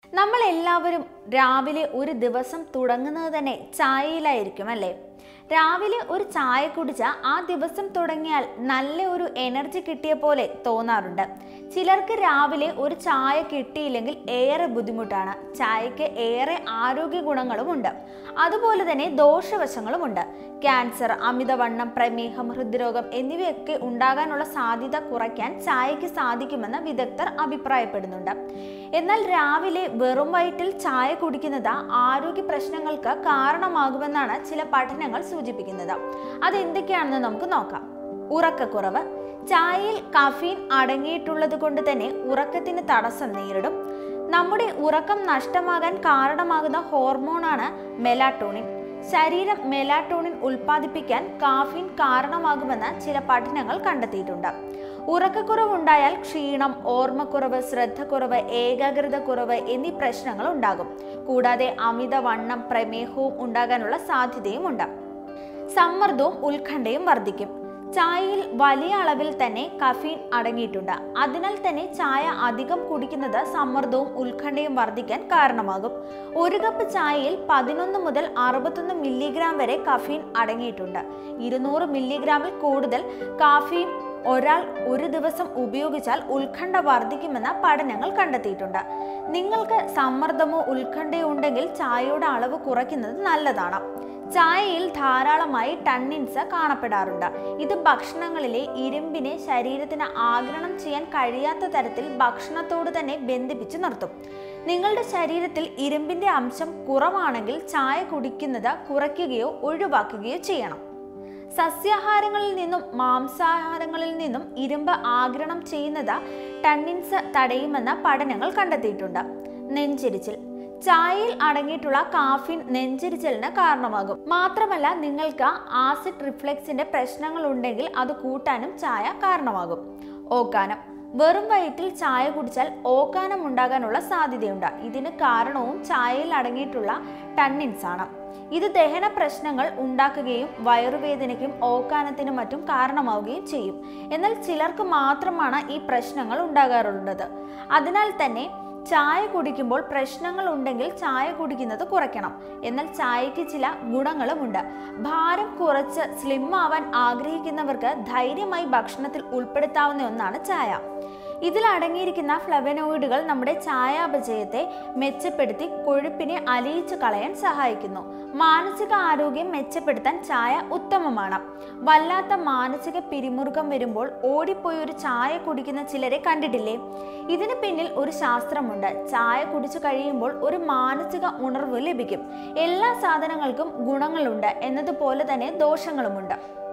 നമ്മൾ എല്ലാവരും രാവിലെ ഒരു ദിവസം തുടങ്ങുന്നത് തന്നെ ചായയിലായിരിക്കും അല്ലേ രാവിലെ ഒരു ചായ കുടിച്ചാൽ ആ ദിവസം തുടങ്ങിയാൽ നല്ല ഒരു എനർജി കിട്ടിയ പോലെ തോന്നാറുണ്ട് ചിലർക്ക് രാവിലെ ഒരു ചായ കിട്ടിയില്ലെങ്കിൽ ഏറെ ബുദ്ധിമുട്ടാണ് ചായക്ക് ഏറെ ആരോഗ്യ ഗുണങ്ങളുമുണ്ട് അതുപോലെ തന്നെ ദോഷവശങ്ങളുമുണ്ട് ക്യാൻസർ അമിതവണ്ണം പ്രമേഹം ഹൃദ്രോഗം എന്നിവയൊക്കെ ഉണ്ടാകാനുള്ള സാധ്യത കുറയ്ക്കാൻ ചായക്ക് സാധിക്കുമെന്ന് വിദഗ്ധർ അഭിപ്രായപ്പെടുന്നുണ്ട് എന്നാൽ രാവിലെ വെറും വയറ്റിൽ ചായ കുടിക്കുന്നത് ആരോഗ്യ പ്രശ്നങ്ങൾക്ക് കാരണമാകുമെന്നാണ് ചില പഠനങ്ങൾ സൂചിപ്പിക്കുന്നത് അതെന്തൊക്കെയാണെന്ന് നമുക്ക് നോക്കാം ഉറക്കക്കുറവ് ചായയിൽ കഫീൻ അടങ്ങിയിട്ടുള്ളത് കൊണ്ട് തന്നെ ഉറക്കത്തിന് തടസ്സം നേരിടും നമ്മുടെ ഉറക്കം നഷ്ടമാകാൻ കാരണമാകുന്ന ഹോർമോണാണ് മെലാട്ടോണിൻ ശരീരം മെലാട്ടോണിൻ ഉൽപ്പാദിപ്പിക്കാൻ കാഫീൻ കാരണമാകുമെന്ന് ചില പഠനങ്ങൾ കണ്ടെത്തിയിട്ടുണ്ട് ഉറക്കക്കുറവുണ്ടായാൽ ക്ഷീണം ഓർമ്മക്കുറവ് ശ്രദ്ധക്കുറവ് ഏകാഗ്രത കുറവ് എന്നീ പ്രശ്നങ്ങൾ ഉണ്ടാകും കൂടാതെ അമിതവണ്ണം പ്രമേഹവും ഉണ്ടാകാനുള്ള സാധ്യതയുമുണ്ട് സമ്മർദ്ദവും ഉത്കണ്ഠയും വർദ്ധിക്കും ചായയിൽ വലിയ അളവിൽ തന്നെ കഫീൻ അടങ്ങിയിട്ടുണ്ട് അതിനാൽ തന്നെ ചായ അധികം കുടിക്കുന്നത് സമ്മർദ്ദവും ഉത്കണ്ഠയും വർദ്ധിക്കാൻ കാരണമാകും ഒരു കപ്പ് ചായയിൽ പതിനൊന്ന് മുതൽ അറുപത്തൊന്ന് മില്ലിഗ്രാം വരെ കഫീൻ അടങ്ങിയിട്ടുണ്ട് ഇരുന്നൂറ് മില്ലിഗ്രാമിൽ കൂടുതൽ കാഫീൻ ഒരാൾ ഒരു ദിവസം ഉപയോഗിച്ചാൽ ഉത്കണ്ഠ വർദ്ധിക്കുമെന്ന പഠനങ്ങൾ കണ്ടെത്തിയിട്ടുണ്ട് നിങ്ങൾക്ക് സമ്മർദ്ദമോ ഉത്കണ്ഠയോ ഉണ്ടെങ്കിൽ ചായയുടെ അളവ് കുറയ്ക്കുന്നത് നല്ലതാണ് ചായയിൽ ധാരാളമായി ടണ്ണിൻസ് കാണപ്പെടാറുണ്ട് ഇത് ഭക്ഷണങ്ങളിലെ ഇരുമ്പിനെ ശരീരത്തിന് ആഗിരണം ചെയ്യാൻ കഴിയാത്ത തരത്തിൽ ഭക്ഷണത്തോട് തന്നെ ബന്ധിപ്പിച്ച് നിർത്തും നിങ്ങളുടെ ശരീരത്തിൽ ഇരുമ്പിന്റെ അംശം കുറവാണെങ്കിൽ ചായ കുടിക്കുന്നത് കുറയ്ക്കുകയോ ഒഴിവാക്കുകയോ ചെയ്യണം സസ്യാഹാരങ്ങളിൽ നിന്നും മാംസാഹാരങ്ങളിൽ നിന്നും ഇരുമ്പ് ആഗിരണം ചെയ്യുന്നത് ടണ്ണിൻസ് തടയുമെന്ന പഠനങ്ങൾ കണ്ടെത്തിയിട്ടുണ്ട് നെഞ്ചിരിച്ചിൽ ചായയിൽ അടങ്ങിയിട്ടുള്ള കാഫിൻ നെഞ്ചിരിച്ചലിന് കാരണമാകും മാത്രമല്ല നിങ്ങൾക്ക് ആസിഡ് റിഫ്ലെക്സിന്റെ പ്രശ്നങ്ങൾ ഉണ്ടെങ്കിൽ അത് കൂട്ടാനും ചായ കാരണമാകും ഓക്കാനം വെറും വയറ്റിൽ ചായ കുടിച്ചാൽ ഓക്കാനം ഉണ്ടാകാനുള്ള സാധ്യതയുണ്ട് ഇതിന് കാരണവും ചായയിൽ അടങ്ങിയിട്ടുള്ള ടണ്ണിൻസ് ആണ് ഇത് ദഹന പ്രശ്നങ്ങൾ ഉണ്ടാക്കുകയും വയറുവേദനയ്ക്കും ഓക്കാനത്തിനും മറ്റും കാരണമാവുകയും ചെയ്യും എന്നാൽ ചിലർക്ക് മാത്രമാണ് ഈ പ്രശ്നങ്ങൾ ഉണ്ടാകാറുള്ളത് അതിനാൽ തന്നെ ചായ കുടിക്കുമ്പോൾ പ്രശ്നങ്ങൾ ഉണ്ടെങ്കിൽ ചായ കുടിക്കുന്നത് കുറയ്ക്കണം എന്നാൽ ചായക്ക് ചില ഗുണങ്ങളുമുണ്ട് ഭാരം കുറച്ച് സ്ലിം ആവാൻ ആഗ്രഹിക്കുന്നവർക്ക് ധൈര്യമായി ഭക്ഷണത്തിൽ ഉൾപ്പെടുത്താവുന്ന ഒന്നാണ് ചായ ഇതിൽ അടങ്ങിയിരിക്കുന്ന ഫ്ലവനോയിഡുകൾ നമ്മുടെ ചായാപചയത്തെ മെച്ചപ്പെടുത്തി കൊഴുപ്പിനെ അലിയിച്ചു കളയാൻ സഹായിക്കുന്നു മാനസിക ആരോഗ്യം മെച്ചപ്പെടുത്താൻ ചായ ഉത്തമമാണ് വല്ലാത്ത മാനസിക പിരിമുറുക്കം വരുമ്പോൾ ഓടിപ്പോയി ഒരു ചായ കുടിക്കുന്ന ചിലരെ കണ്ടിട്ടില്ലേ ഇതിന് പിന്നിൽ ഒരു ശാസ്ത്രമുണ്ട് ചായ കുടിച്ചു കഴിയുമ്പോൾ ഒരു മാനസിക ഉണർവ് ലഭിക്കും എല്ലാ സാധനങ്ങൾക്കും ഗുണങ്ങളുണ്ട് എന്നതുപോലെ തന്നെ ദോഷങ്ങളുമുണ്ട്